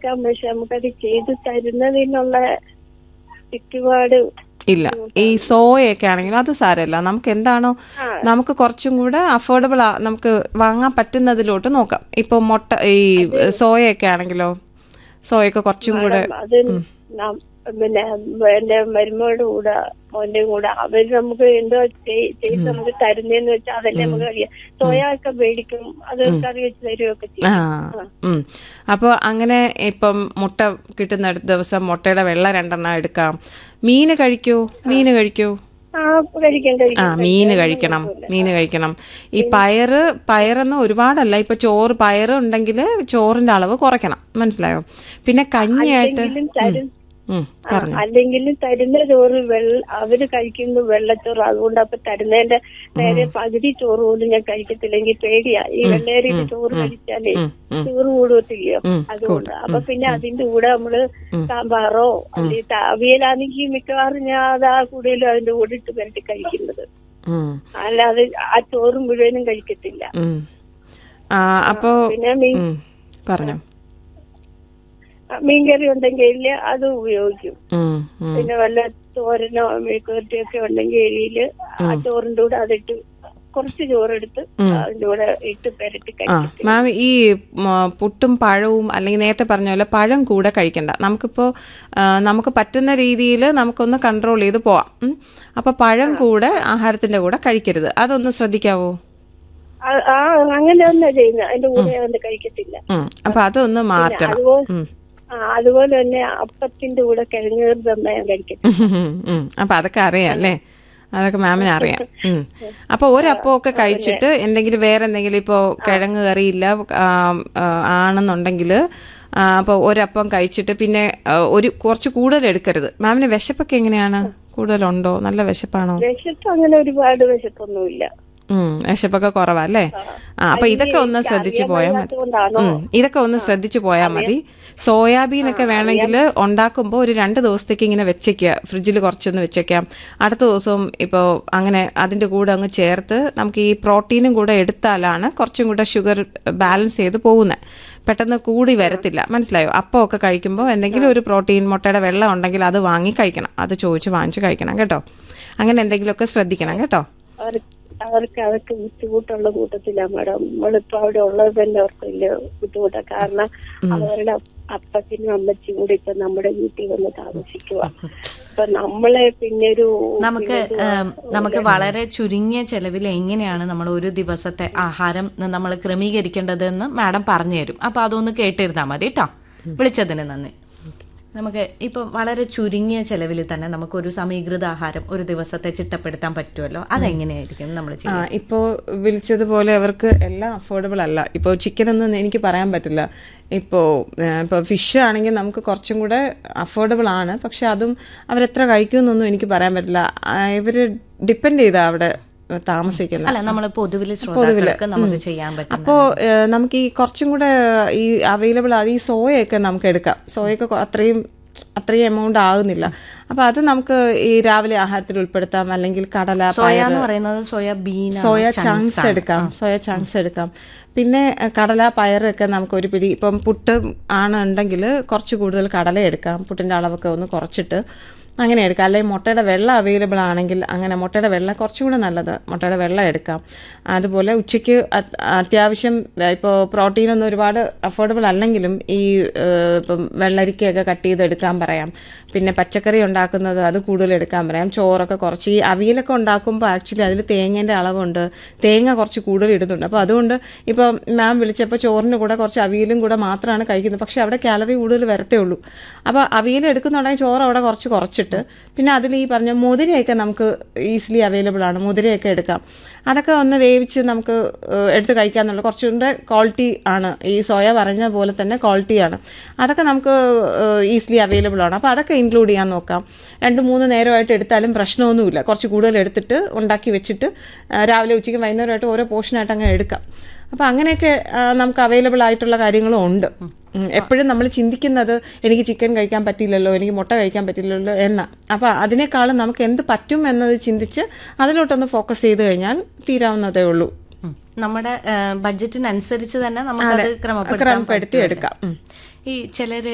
എടുക്കാം പക്ഷെ നമുക്കത് ചെയ്ത് തരുന്നതിനുള്ള ചുറ്റുപാട് ഇല്ല ഈ സോയൊക്കെ ആണെങ്കിലും അത് സാരമില്ല നമുക്ക് എന്താണോ നമുക്ക് കുറച്ചും കൂടെ അഫോർഡബിൾ നമുക്ക് വാങ്ങാൻ പറ്റുന്നതിലോട്ട് നോക്കാം ഇപ്പൊ മുട്ട ഈ സോയൊക്കെ ആണെങ്കിലോ സോയൊക്കെ കുറച്ചും കൂടെ അത് നം- പിന്നെ എന്റെ മരുമകളുടെ കൂടെ മോന്റെ കൂടെ അവര് നമുക്ക് എന്തോ ചെയ്- ചെയ്ത് നമുക്ക് തരുന്നേന്ന് വെച്ചാൽ അതല്ലേ നമുക്ക് അറിയാം സോയ ഒക്കെ മേടിക്കും അത് കറി വെച്ച് തരുമൊക്കെ ചെയ്യും ആ ഉം അപ്പോൾ അങ്ങനെ ഇപ്പം മുട്ട കിട്ടുന്ന ദിവസം മുട്ടയുടെ വെള്ള രണ്ടെണ്ണം എടുക്കാം മീന് കഴിക്കൂ മീന് കഴിക്കൂ ആ കഴിക്കാം ആ കഴിക്കാം മീന് കഴിക്കണം മീന് കഴിക്കണം ഈ പയറ് പയറൊന്നും ഒരുപാടല്ല ഇപ്പൊ ചോറ് പയറ് ഉണ്ടെങ്കിൽ ചോറിന്റെ അളവ് കുറയ്ക്കണം മനസ്സിലായോ പിന്നെ കഞ്ഞിയായിട്ട് അല്ലെങ്കിലും തരും ഉം ആ, അല്ലെങ്കിലും തരുന്ന ചോറ് വെള്ള അവര് കഴിക്കുന്നത് വെള്ളച്ചോറ് അതുകൊണ്ട് അപ്പൊ തരുന്നതിന്റെ നേരെ പകുതി ചോറ് പോലും ഞാൻ കഴിക്കത്തില്ലെങ്കിൽ പേടിയാ ഈ വെള്ളേരിയിൽ ചോറ് കഴിച്ചാലേ ഉം, ഉം. ചോറ് കൂടത്തില്ലയോ ഉം, അതുകൊണ്ട് അപ്പൊ പിന്നെ അതിന്റെ കൂടെ നമ്മള് സാമ്പാറോ അല്ലെങ്കിൽ അവിയലാണെങ്കിൽ മിക്കവാറും ഞാൻ അതാ കൂടുതലും അതിന്റെ കൂടെ ഇട്ട് പുരട്ടി കഴിക്കുന്നത് ഉം, അല്ലാതെ ആ ചോറ് മുഴുവനും കഴിക്കത്തില്ല ഉം. ആ അപ്പോ പിന്നെ മീൻ ഉം, പറഞ്ഞോ മീൻകറി ഉണ്ടെങ്കിൽ അത് ഉപയോഗിക്കും ഉം, ഉം. പിന്നെ വല്ല തോരനോ മെഴുക്കുവരട്ടിയൊക്കെ ഉണ്ടെങ്കിൽ എരിയില് ആ ചോറിന്റെ കൂടെ അതിട്ട് കുറച്ച് ചോറെടുത്ത് അതിന്റെ കൂടെ ഇട്ട് പെരട്ടി ആ കഴിക്കും മാം ഈ മ, പുട്ടും പഴവും അല്ലെങ്കിൽ നേരത്തെ പറഞ്ഞ പോലെ പഴം കൂടെ കഴിക്കണ്ട നമുക്കിപ്പോൾ നമുക്ക് പറ്റുന്ന രീതിയിൽ നമുക്കൊന്ന് കൺട്രോൾ ചെയ്ത് പോവാം ഉം. അപ്പൊ പഴം കൂടെ ആഹാരത്തിന്റെ കൂടെ കഴിക്കരുത് അതൊന്ന് ശ്രദ്ധിക്കാവോ ആ- ആ അങ്ങനെ തന്നെ ചെയ്യുന്നത് അതിന്റെ കൂടെ ഞാൻ അത് കഴിക്കത്തില്ല ഉം. അപ്പൊ അതൊന്ന് മാറ്റണം അതുപോലെ ഉം. ആ, അതുപോലെ തന്നെ അപ്പത്തിന്റെ കൂടെ കിഴങ്ങ് തന്നെ ഞാൻ കഴിക്കത്തില്ല ഉം, ഉം. അപ്പൊ അതൊക്കെ അറിയാം അല്ലേ അതൊക്കെ മാമിന് അറിയാം ഉം. അപ്പൊ ഒരപ്പമൊക്കെ കഴിച്ചിട്ട് എന്തെങ്കിലും വേറെ എന്തെങ്കിലും ഇപ്പോ കിഴങ്ങ് കറിയില്ല ആ, ആ, ആണെന്നുണ്ടെങ്കിൽ അപ്പൊ ഒരപ്പം കഴിച്ചിട്ട് പിന്നെ ആ, ഒരു കുറച്ച് കൂടുതൽ എടുക്കരുത് മാമിന് വിശപ്പൊക്കെ എങ്ങനെയാണ് കൂടുതലുണ്ടോ നല്ല വിശപ്പാണോ വിശപ്പ് അങ്ങനെ ഒരുപാട് വിശപ്പൊന്നുമില്ല ഉം വിശപ്പൊക്കെ കുറവാ അല്ലേ ആ അപ്പൊ ഇതൊക്കെ ഒന്ന് ശ്രദ്ധിച്ചു പോയാൽ മതി അതുകൊണ്ടാണോ ഉം, ഇതൊക്കെ ഒന്ന് ശ്രദ്ധിച്ചു പോയാൽ മതി സോയാബീൻ ഒക്കെ വേണമെങ്കിൽ ഉണ്ടാക്കുമ്പോൾ ഒരു രണ്ട് ദിവസത്തേക്ക് ഇങ്ങനെ വെച്ചേക്കുക ഫ്രിഡ്ജിൽ കുറച്ചൊന്ന് വെച്ചേക്കാം അടുത്ത ദിവസവും ഇപ്പോൾ അങ്ങനെ അതിന്റെ കൂടെ അങ്ങ് ചേർത്ത് നമുക്ക് ഈ പ്രോട്ടീനും കൂടെ എടുത്താലാണ് കുറച്ചും കൂടെ ഷുഗർ ബാലൻസ് ചെയ്ത് പോകുന്നത് പെട്ടെന്ന് കൂടി വരത്തില്ല മനസ്സിലായോ അപ്പം ഒക്കെ കഴിക്കുമ്പോൾ എന്തെങ്കിലും ഒരു പ്രോട്ടീൻ മുട്ടയുടെ വെള്ളം ഉണ്ടെങ്കിൽ അത് വാങ്ങി കഴിക്കണം അത് ചോദിച്ച് വാങ്ങിച്ച് കഴിക്കണം കേട്ടോ അങ്ങനെ എന്തെങ്കിലുമൊക്കെ ശ്രദ്ധിക്കണം കേട്ടോ അവർ അവർക്ക് അതൊക്കെ ബുദ്ധിമുട്ടുള്ള കൂട്ടത്തിലാണ് മാഡം നമ്മളിപ്പോ അവിടെ ഉള്ളത് തന്നെ അവർക്ക് വലിയ ബുദ്ധിമുട്ടാണ് കാരണം അവരുടെ അപ്പച്ചനും അമ്മച്ചിയും കൂടി ഇപ്പൊ നമ്മുടെ വീട്ടിൽ വന്ന് താമസിക്കുക അപ്പൊ നമ്മളെ പിന്നെ ഒരു നമുക്ക് ഏം, നമുക്ക് വളരെ ചുരുങ്ങിയ ചെലവിൽ എങ്ങനെയാണ് നമ്മൾ ഒരു ദിവസത്തെ ആഹാരം നമ്മൾ ക്രമീകരിക്കേണ്ടതെന്ന് മാഡം പറഞ്ഞു തരും അപ്പൊ അതൊന്ന് കേട്ടിരുന്നാൽ മതി കേട്ടോ വിളിച്ചതിന് നന്ദി നമുക്ക് ഇപ്പൊ വളരെ ചുരുങ്ങിയ ചെലവിൽ തന്നെ നമുക്ക് ഒരു സമീകൃത ആഹാരം ഒരു ദിവസത്തെ ചിട്ടപ്പെടുത്താൻ പറ്റുമല്ലോ അതെങ്ങനെയായിരിക്കും നമ്മൾ ആ ചെയ്യുന്നത് ഇപ്പോൾ വിളിച്ചതുപോലെ അവർക്ക് എല്ലാം അഫോർഡബിൾ അല്ല ഇപ്പോൾ ചിക്കൻ ഒന്നും എനിക്ക് പറയാൻ പറ്റില്ല ഇപ്പോൾ ഇപ്പോൾ ഫിഷ് ആണെങ്കിൽ നമുക്ക് കുറച്ചും കൂടെ അഫോർഡബിൾ ആണ് പക്ഷെ അതും അവരെത്ര കഴിക്കുമെന്നൊന്നും എനിക്ക് പറയാൻ പറ്റില്ല ഇവർ ഡിപ്പെൻഡ് ചെയ്താ അവിടെ താമസിക്കുന്നത് അല്ല നമ്മൾ പൊതുവിൽ ശ്രോതാക്കൾക്ക് നമുക്ക് ചെയ്യാൻ പറ്റും അപ്പോൾ നമുക്ക് ഈ കുറച്ചും കൂടെ ഈ അവൈലബിൾ ആണ് ഈ സോയൊക്കെ നമുക്ക് എടുക്കാം സോയൊക്കെ കൊ- അത്രയും അത്രയും എമൗണ്ട് ആകുന്നില്ല അപ്പൊ അത് നമുക്ക് ഈ രാവിലെ ആഹാരത്തിൽ ഉൾപ്പെടുത്താം അല്ലെങ്കിൽ കടല സോയ എന്ന് പറയുന്നത് സോയ ബീൻ സോയ ചങ്ക്സ് എടുക്കാം സോയ ചങ്ക്സ് എടുക്കാം പിന്നെ അഹ്, കടല പയറൊക്കെ നമുക്ക് ഒരു പിടി ഇപ്പം പുട്ട് ആണ് ഉണ്ടെങ്കിൽ കുറച്ച് കൂടുതൽ കടല എടുക്കാം പുട്ടിന്റെ അളവൊക്കെ ഒന്ന് കുറച്ചിട്ട് അങ്ങനെ എടുക്കാം അല്ലെങ്കിൽ മുട്ടയുടെ വെള്ളം അവൈലബിൾ ആണെങ്കിൽ അങ്ങനെ മുട്ടയുടെ വെള്ളം കുറച്ചും കൂടെ നല്ലത് മുട്ടയുടെ വെള്ളം എടുക്കാം അതുപോലെ ഉച്ചയ്ക്ക് അത്- അത്യാവശ്യം ഇപ്പോൾ പ്രോട്ടീനൊന്നും ഒരുപാട് അഫോർഡബിൾ അല്ലെങ്കിലും ഈ ഏഹ്, ഇപ്പം വെള്ളരിക്കയൊക്കെ കട്ട് ചെയ്ത് എടുക്കാൻ പറയാം പിന്നെ പച്ചക്കറി ഉണ്ടാക്കുന്നത് അത് കൂടുതൽ എടുക്കാൻ പറയാം ചോറൊക്കെ കുറച്ച് ഈ അവിയലൊക്കെ ഉണ്ടാക്കുമ്പോൾ ആക്ച്വലി അതിൽ തേങ്ങേൻ്റെ അളവുണ്ട് തേങ്ങ കുറച്ച് കൂടുതൽ ഇടുന്നുണ്ട് അപ്പോൾ അതുകൊണ്ട് ഇപ്പോൾ മാം വിളിച്ചപ്പോൾ ചോറിന് കൂടെ കുറച്ച് അവിയലും കൂടെ മാത്രമാണ് കഴിക്കുന്നത് പക്ഷെ അവിടെ കാലറി കൂടുതൽ വരത്തേ ഉള്ളൂ അപ്പോൾ അവിയൽ എടുക്കുന്നുണ്ടെങ്കിൽ ചോറ് അവിടെ കുറച്ച് കുറച്ചിട്ട് പിന്നെ അതിൽ ഈ പറഞ്ഞ മുതിരയൊക്കെ നമുക്ക് ഈസിലി അവൈലബിൾ ആണ് മുതിരയൊക്കെ എടുക്കാം അതൊക്കെ ഒന്ന് വേവിച്ച് നമുക്ക് ഏഹ്, എടുത്ത് കഴിക്കാന്നുള്ള കുറച്ചുകൂടെ ക്വാളിറ്റി ആണ് ഈ സോയ പറഞ്ഞ പോലെ തന്നെ ക്വാളിറ്റിയാണ് അതൊക്കെ നമുക്ക് ഈസിലി അവൈലബിൾ ആണ് അപ്പോൾ അതൊക്കെ ഇൻക്ലൂഡ് ചെയ്യാൻ നോക്കാം രണ്ട് മൂന്ന് നേരമായിട്ട് എടുത്താലും പ്രശ്നമൊന്നുമില്ല കുറച്ച് കൂടുതൽ എടുത്തിട്ട് ഉണ്ടാക്കി വെച്ചിട്ട് ആ, രാവിലെ ഉച്ചയ്ക്ക് വൈകുന്നേരമായിട്ട് ഓരോ പോർഷനായിട്ട് അങ്ങനെ എടുക്കാം അപ്പോൾ അങ്ങനെയൊക്കെ ആ, നമുക്ക് അവൈലബിൾ ആയിട്ടുള്ള കാര്യങ്ങളും ഉണ്ട് ഉം, എപ്പോഴും നമ്മൾ ചിന്തിക്കുന്നത് എനിക്ക് ചിക്കൻ കഴിക്കാൻ പറ്റില്ലല്ലോ എനിക്ക് മുട്ട കഴിക്കാൻ പറ്റില്ലല്ലോ എന്ന അപ്പോൾ അതിനേക്കാളും നമുക്ക് എന്ത് പറ്റും എന്നത് ചിന്തിച്ച് അതിലോട്ടൊന്ന് ഫോക്കസ് ചെയ്ത് കഴിഞ്ഞാൽ തീരാവുന്നതേ ഉള്ളൂ ഉം. നമ്മുടെ ബഡ്ജറ്റിനനുസരിച്ച് തന്നെ നമുക്കത് ക്രമപ്പെടുത്താൻ ക്രമപ്പെടുത്തി പറ്റുമല്ലോ. എടുക്കാം ഉം. ഈ ചിലര്